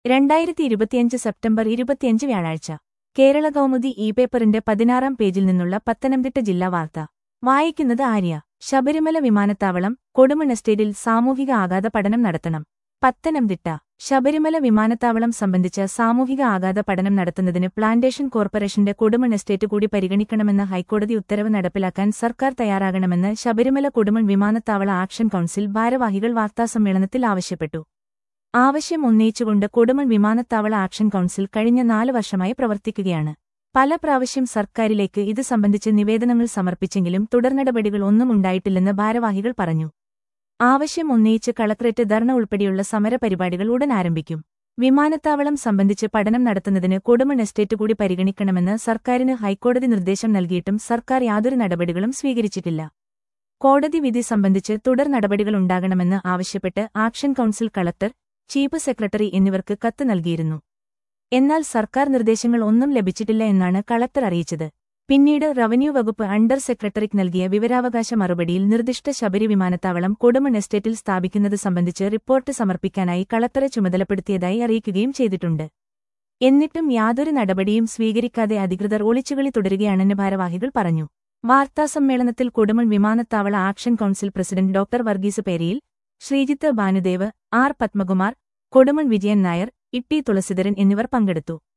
രണ്ടായിരത്തി ഇരുപത്തിയഞ്ച് സെപ്റ്റംബർ ഇരുപത്തിയഞ്ച് വ്യാഴാഴ്ച കേരള കൗമുദി ഇ പേപ്പറിന്റെ പതിനാറാം പേജിൽ നിന്നുള്ള പത്തനംതിട്ട ജില്ലാ വാർത്ത വായിക്കുന്നത് ആര്യ ശബരിമല വിമാനത്താവളം കൊടുമൺ എസ്റ്റേറ്റിൽ സാമൂഹിക ആഘാത പഠനം നടത്തണം പത്തനംതിട്ട ശബരിമല വിമാനത്താവളം സംബന്ധിച്ച സാമൂഹിക ആഘാത പഠനം നടത്തുന്നതിന് പ്ലാന്റേഷൻ കോർപ്പറേഷന്റെ കൊടുമൺ എസ്റ്റേറ്റ് കൂടി പരിഗണിക്കണമെന്ന ഹൈക്കോടതി ഉത്തരവ് നടപ്പിലാക്കാൻ സർക്കാർ തയ്യാറാകണമെന്ന് ശബരിമല കൊടുമൺ വിമാനത്താവള ആക്ഷൻ കൌൺസിൽ ഭാരവാഹികൾ വാർത്താസമ്മേളനത്തിൽ ആവശ്യപ്പെട്ടു ആവശ്യം ഉന്നയിച്ചുകൊണ്ട് കൊടുമൺ വിമാനത്താവള ആക്ഷൻ കൌൺസിൽ കഴിഞ്ഞ നാല് വർഷമായി പ്രവർത്തിക്കുകയാണ് പല പ്രാവശ്യം സർക്കാരിലേക്ക് ഇത് സംബന്ധിച്ച് നിവേദനങ്ങൾ സമർപ്പിച്ചെങ്കിലും തുടർനടപടികൾ ഒന്നും ഉണ്ടായിട്ടില്ലെന്ന് ഭാരവാഹികൾ പറഞ്ഞു ആവശ്യം ഉന്നയിച്ച് കളക്ടറേറ്റ് ധർണ ഉൾപ്പെടെയുള്ള സമരപരിപാടികൾ ഉടൻ ആരംഭിക്കും വിമാനത്താവളം സംബന്ധിച്ച് പഠനം നടത്തുന്നതിന് കൊടുമൺ എസ്റ്റേറ്റ് കൂടി പരിഗണിക്കണമെന്ന് സർക്കാരിന് ഹൈക്കോടതി നിർദ്ദേശം നൽകിയിട്ടും സർക്കാർ യാതൊരു നടപടികളും സ്വീകരിച്ചിട്ടില്ല കോടതി വിധി സംബന്ധിച്ച് തുടർ നടപടികളുണ്ടാകണമെന്ന് ആവശ്യപ്പെട്ട് action council collector chief secretary എന്നിവർക്ക് കത്ത് നൽകിയിരുന്നു എന്നാൽ സർക്കാർ നിർദ്ദേശങ്ങൾ ഒന്നും ലഭിച്ചിട്ടില്ല എന്നാണ് കളക്ടർ അറിയിച്ചത് പിന്നീട് റവന്യൂ വകുപ്പ് അണ്ടർ സെക്രട്ടറിക്ക് നൽകിയ വിവരാവകാശ മറുപടിയിൽ നിർദ്ദിഷ്ട ശബരി വിമാനത്താവളം കൊടുമൺ എസ്റ്റേറ്റിൽ സ്ഥാപിക്കുന്നത് സംബന്ധിച്ച് റിപ്പോർട്ട് സമർപ്പിക്കാനായി കളക്ടറെ ചുമതലപ്പെടുത്തിയതായി അറിയിക്കുകയും ചെയ്തിട്ടുണ്ട് എന്നിട്ടും യാതൊരു നടപടിയും സ്വീകരിക്കാതെ അധികൃതർ ഒളിച്ചുകളി തുടരുകയാണെന്ന് ഭാരവാഹികൾ പറഞ്ഞു വാർത്താസമ്മേളനത്തിൽ കൊടുമൺ വിമാനത്താവള action council president doctor Varghese Periyil Sreejith Bhanudev R Padmakumar Kodumon Vijayan Nair Itty Thulasidharan എന്നിവർ പങ്കെടുത്തു